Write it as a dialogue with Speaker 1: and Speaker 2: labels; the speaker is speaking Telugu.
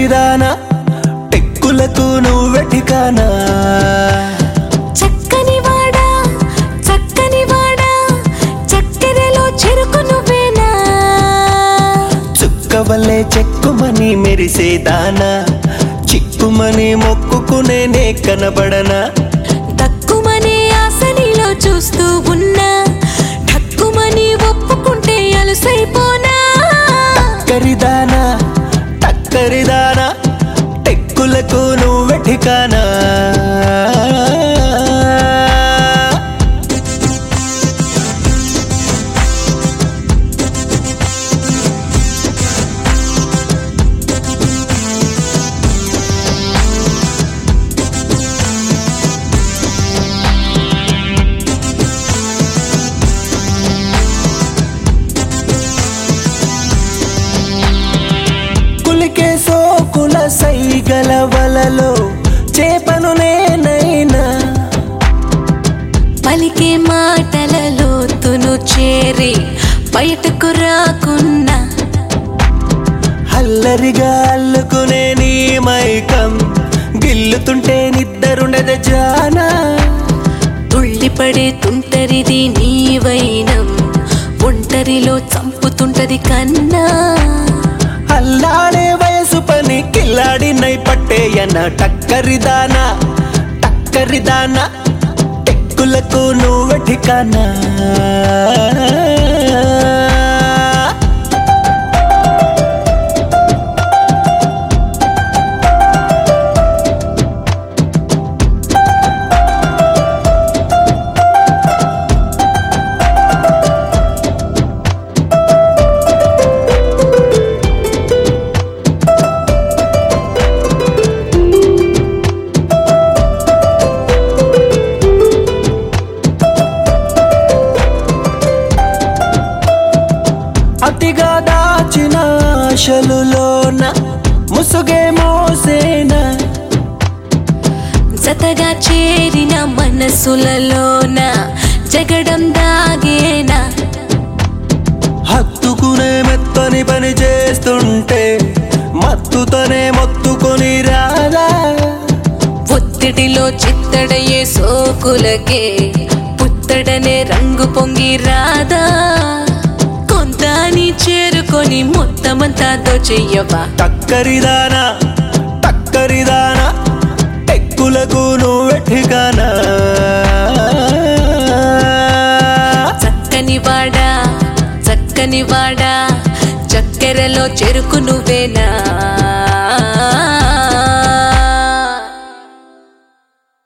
Speaker 1: చక్కరిదానా టెక్కులకు నువ్వెటికానా
Speaker 2: చక్కని వాడా చక్కని వాడా చక్కెరలో చెరుకు నువ్వేనా
Speaker 1: చుక్కవల్లే చెక్కుమని మెరిసేదానా చిక్కుమని మొక్కుకునేనే కనబడనా
Speaker 2: తక్కువనే ఆసనిలో చూస్తూ ఉన్నా ఠక్కుమని ఒప్పుకుంటే అలుసైపోనా
Speaker 1: టక్కరిదానా టక్కరిదానా టెక్కులకు నువ్వెటికానా కులికే సోకుల సైగల వలలో చేపను నేనైనా
Speaker 2: పలికే మాటలలో తును చేరి బయటకు రాకున్నా
Speaker 1: అల్లరిగా అల్లుకునే నీ మైకం గిల్లుతుంటే నిద్దరుండద జానా
Speaker 2: తుళ్ళిపడే తుంటరిది నీ వైనం ఒంటరిలో చంపుతుంటది కన్నా
Speaker 1: అల్లాడే వయసు పని కిల్లాడినై పట్టేయన టక్కరిదానా టక్కరిదానా టెక్కులకు నువ్వెటికానా అతిగా దాచిన ఆశలులోన ముసుగే మోసేనా
Speaker 2: జతగా చేరిన మనసులలోన జగడం దాగేనా
Speaker 1: హత్తుకునే మెత్తని పని చేస్తుంటే మత్తుతోనే మొత్తుకొని రాదా
Speaker 2: ఒత్తిడిలో చిత్తడయే సోకులకే పుత్తడనే రంగు పొంగి రాదా కొంతాని చేరుకొని మొత్తమంతా దోచెయ్యవా
Speaker 1: టక్కరిదానా టక్కరిదానా టెక్కులకు నువ్వెట్టిగానా
Speaker 2: చక్కని వాడా చక్కని వాడా చక్కెరలో చెరుకు నువ్వేనా